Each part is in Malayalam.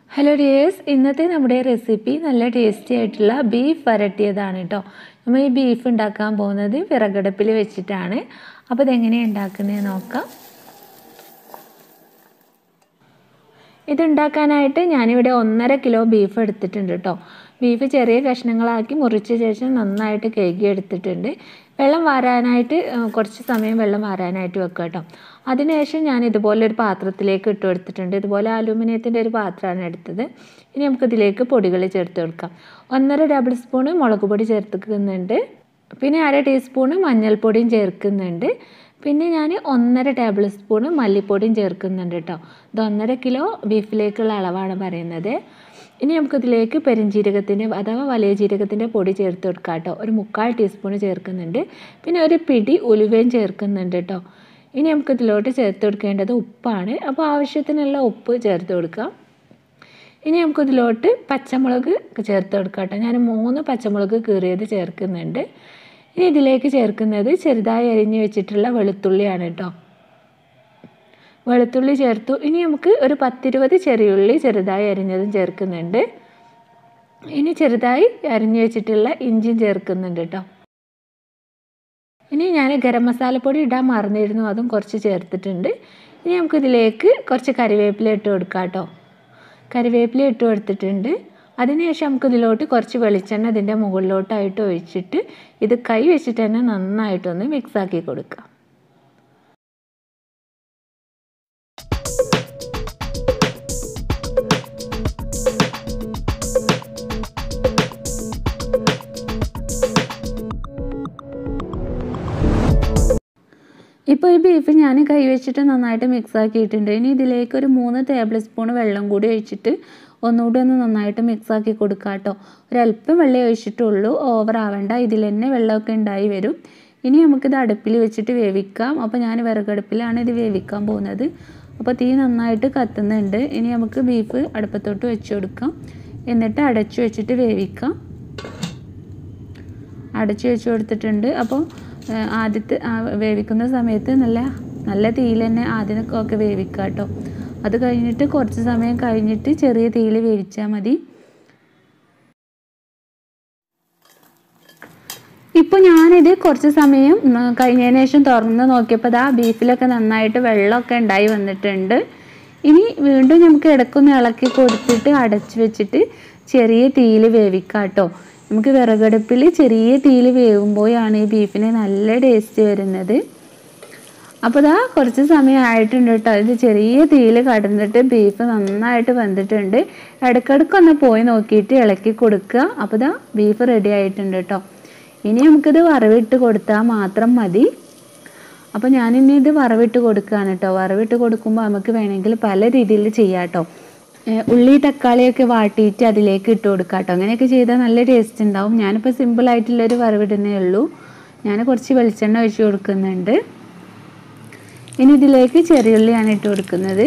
ഹലോ ഡിയേഴ്സ് ഇന്നത്തെ നമ്മുടെ റെസിപ്പി നല്ല ടേസ്റ്റി ആയിട്ടുള്ള ബീഫ് വരട്ടിയതാണ് കേട്ടോ നമ്മൾ ഈ ബീഫ് ഉണ്ടാക്കാൻ പോകുന്നത് വിറകടുപ്പിൽ വെച്ചിട്ടാണ് അപ്പോൾ ഇതെങ്ങനെയാണ് ഉണ്ടാക്കുന്നത് നോക്കാം ഇതുണ്ടാക്കാനായിട്ട് ഞാനിവിടെ ഒന്നര കിലോ ബീഫ് എടുത്തിട്ടുണ്ട് കേട്ടോ ബീഫ് ചെറിയ കഷ്ണങ്ങളാക്കി മുറിച്ച ശേഷം നന്നായിട്ട് കഴുകി എടുത്തിട്ടുണ്ട് വെള്ളം വാരാനായിട്ട് കുറച്ച് സമയം വെള്ളം വാരാനായിട്ട് വെക്കുക കേട്ടോ അതിനുശേഷം ഞാൻ ഇതുപോലെ ഒരു പാത്രത്തിലേക്ക് ഇട്ട് കൊടുത്തിട്ടുണ്ട് ഇതുപോലെ അലൂമിനിയത്തിൻ്റെ ഒരു പാത്രമാണ് എടുത്തത് ഇനി നമുക്കിതിലേക്ക് പൊടികൾ ചേർത്ത് കൊടുക്കാം ഒന്നര ടേബിൾ സ്പൂണ് മുളക് പൊടി ചേർത്തുന്നുണ്ട് പിന്നെ അര ടീസ്പൂണ് മഞ്ഞൾപ്പൊടിയും ചേർക്കുന്നുണ്ട് പിന്നെ ഞാൻ ഒന്നര ടേബിൾ സ്പൂണ് മല്ലിപ്പൊടിയും ചേർക്കുന്നുണ്ട് കേട്ടോ ഇത് ഒന്നര കിലോ ബീഫിലേക്കുള്ള അളവാണ് പറയുന്നത് ഇനി നമുക്കിതിലേക്ക് പെരിഞ്ജീരകത്തിൻ്റെ അഥവാ വലിയ ജീരകത്തിൻ്റെ പൊടി ചേർത്ത് കൊടുക്കാം കേട്ടോ ഒരു മുക്കാൽ ടീസ്പൂൺ ചേർക്കുന്നുണ്ട് പിന്നെ ഒരു പിടി ഉലുവയും ചേർക്കുന്നുണ്ട് കേട്ടോ ഇനി നമുക്കിതിലോട്ട് ചേർത്ത് കൊടുക്കേണ്ടത് ഉപ്പാണ് അപ്പോൾ ആവശ്യത്തിനുള്ള ഉപ്പ് ചേർത്ത് കൊടുക്കാം ഇനി നമുക്കിതിലോട്ട് പച്ചമുളക് ചേർത്ത് കൊടുക്കാം കേട്ടോ ഞാൻ മൂന്ന് പച്ചമുളക് കീറിയത് ചേർക്കുന്നുണ്ട് ഇനി ഇതിലേക്ക് ചേർക്കുന്നത് ചെറുതായി അരിഞ്ഞ് വെച്ചിട്ടുള്ള വെളുത്തുള്ളിയാണ് കേട്ടോ വെളുത്തുള്ളി ചേർത്തു ഇനി നമുക്ക് ഒരു പത്തിരുപത് ചെറിയുള്ളി ചെറുതായി അരിഞ്ഞതും ചേർക്കുന്നുണ്ട് ഇനി ചെറുതായി അരിഞ്ഞു വെച്ചിട്ടുള്ള ഇഞ്ചിയും ചേർക്കുന്നുണ്ട് കേട്ടോ ഇനി ഞാൻ ഗരം മസാലപ്പൊടി ഇടാൻ മറന്നിരുന്നു അതും കുറച്ച് ചേർത്തിട്ടുണ്ട് ഇനി നമുക്കിതിലേക്ക് കുറച്ച് കരിവേപ്പില ഇട്ട് കൊടുക്കാം കേട്ടോ കരിവേപ്പില ഇട്ട് കൊടുത്തിട്ടുണ്ട് അതിനുശേഷം നമുക്ക് ഇതിലോട്ട് കുറച്ച് വെളിച്ചെണ്ണ ഇതിൻ്റെ മുകളിലോട്ടായിട്ട് ഒഴിച്ചിട്ട് ഇത് കൈ വെച്ചിട്ട് തന്നെ നന്നായിട്ടൊന്ന് മിക്സാക്കി കൊടുക്കാം ഇപ്പോൾ ഈ ബീഫ് ഞാൻ കൈ വെച്ചിട്ട് നന്നായിട്ട് മിക്സ് ആക്കിയിട്ടുണ്ട് ഇനി ഇതിലേക്ക് ഒരു മൂന്ന് ടേബിൾ സ്പൂൺ വെള്ളം കൂടി ഒഴിച്ചിട്ട് ഒന്നുകൂടി ഒന്ന് നന്നായിട്ട് മിക്സ് ആക്കി കൊടുക്കാം കേട്ടോ ഒരല്പം വെള്ളം ഒഴിച്ചിട്ടുള്ളൂ ഓവർ ആവേണ്ട ഇതിൽ തന്നെ വെള്ളമൊക്കെ ഉണ്ടായി വരും ഇനി നമുക്കിത് അടുപ്പിൽ വെച്ചിട്ട് വേവിക്കാം അപ്പോൾ ഞാൻ വിറകടുപ്പിലാണ് ഇത് വേവിക്കാൻ പോകുന്നത് അപ്പോൾ തീ നന്നായിട്ട് കത്തുന്നുണ്ട് ഇനി നമുക്ക് ബീഫ് അടുപ്പത്തോട്ട് വെച്ച് കൊടുക്കാം എന്നിട്ട് അടച്ചു വെച്ചിട്ട് വേവിക്കാം അടച്ചു വെച്ച് കൊടുത്തിട്ടുണ്ട് അപ്പോൾ ആദ്യത്തെ വേവിക്കുന്ന സമയത്ത് നല്ല നല്ല തീയിൽ തന്നെ ആദ്യമൊക്കെ വേവിക്കുക കേട്ടോ അത് കഴിഞ്ഞിട്ട് കുറച്ച് സമയം കഴിഞ്ഞിട്ട് ചെറിയ തീയിൽ വേവിച്ചാൽ മതി ഇപ്പോൾ ഞാനിത് കുറച്ച് സമയം കഴിഞ്ഞതിന് ശേഷം തുറന്ന് നോക്കിയപ്പോൾ ദാ ബീഫിലൊക്കെ നന്നായിട്ട് വെള്ളമൊക്കെ ഉണ്ടായി വന്നിട്ടുണ്ട് ഇനി വീണ്ടും നമുക്ക് ഇടയ്ക്കൊന്ന് ഇളക്കി കൊടുത്തിട്ട് അടച്ചു വെച്ചിട്ട് ചെറിയ തീയിൽ വേവിക്കാം കേട്ടോ നമുക്ക് വിറകടുപ്പിൽ ചെറിയ തീയിൽ വേവുമ്പോഴാണ് ഈ ബീഫിന് നല്ല ടേസ്റ്റ് വരുന്നത് അപ്പോൾ ഇതാ കുറച്ച് സമയം ആയിട്ടുണ്ട് കേട്ടോ ഇത് ചെറിയ തീയിൽ കടന്നിട്ട് ബീഫ് നന്നായിട്ട് വെന്തിട്ടുണ്ട് ഇടയ്ക്കിടയ്ക്കൊന്ന് പോയി നോക്കിയിട്ട് ഇളക്കി കൊടുക്കുക അപ്പോൾ ഇതാ ബീഫ് റെഡി ആയിട്ടുണ്ട് കേട്ടോ ഇനി നമുക്കിത് വറവിട്ട് കൊടുത്താൽ മാത്രം മതി അപ്പോൾ ഞാനിനി ഇത് വറവിട്ട് കൊടുക്കുകയാണ് കേട്ടോ വറവിട്ട് കൊടുക്കുമ്പോൾ നമുക്ക് വേണമെങ്കിൽ പല രീതിയിൽ ചെയ്യാം കേട്ടോ ഉള്ളി തക്കാളിയൊക്കെ വാട്ടിയിട്ട് അതിലേക്ക് ഇട്ട് കൊടുക്കുക കേട്ടോ അങ്ങനെയൊക്കെ ചെയ്താൽ നല്ല ടേസ്റ്റ് ഉണ്ടാവും ഞാനിപ്പോൾ സിമ്പിളായിട്ടുള്ളൊരു വറവിടുന്നേ ഉള്ളൂ ഞാൻ കുറച്ച് വെളിച്ചെണ്ണ ഒഴിച്ച് കൊടുക്കുന്നുണ്ട് ഇനി ഇതിലേക്ക് ചെറിയുള്ളിയാണ് ഇട്ട് കൊടുക്കുന്നത്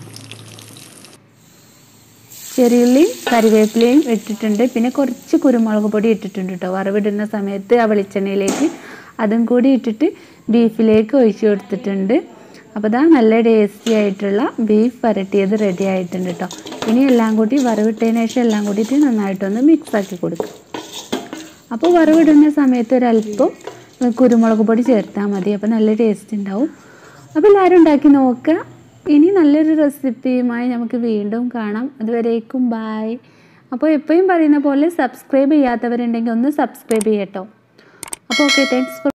ചെറിയുള്ളിയും കറിവേപ്പിലയും ഇട്ടിട്ടുണ്ട് പിന്നെ കുറച്ച് കുരുമുളക് പൊടി ഇട്ടിട്ടുണ്ട് കേട്ടോ വറവിടുന്ന സമയത്ത് ആ വെളിച്ചെണ്ണയിലേക്ക് അതും കൂടി ഇട്ടിട്ട് ബീഫിലേക്ക് ഒഴിച്ചു കൊടുത്തിട്ടുണ്ട് അപ്പോൾ ഇതാ നല്ല ടേസ്റ്റി ആയിട്ടുള്ള ബീഫ് വരട്ടിയത് റെഡി ആയിട്ടുണ്ട് കേട്ടോ ഇനി എല്ലാം കൂടി വറവിട്ടതിന് ശേഷം എല്ലാം കൂടിയിട്ട് നന്നായിട്ടൊന്ന് മിക്സ് ആക്കി കൊടുക്കുക അപ്പോൾ വറവിടുന്ന സമയത്ത് ഒരല്പം കുരുമുളക് പൊടി ചേർത്താൽ മതി അപ്പോൾ നല്ല ടേസ്റ്റ് ഉണ്ടാവും അപ്പോൾ എല്ലാവരും ഉണ്ടാക്കി നോക്കുക ഇനി നല്ലൊരു റെസിപ്പിയുമായി നമുക്ക് വീണ്ടും കാണാം അതുവരേക്കും ബായ് അപ്പോൾ എപ്പോഴും പറയുന്ന പോലെ സബ്സ്ക്രൈബ് ചെയ്യാത്തവരുണ്ടെങ്കിൽ ഒന്ന് സബ്സ്ക്രൈബ് ചെയ്യട്ടോ അപ്പോൾ ഓക്കെ താങ്ക്സ് ഫോർ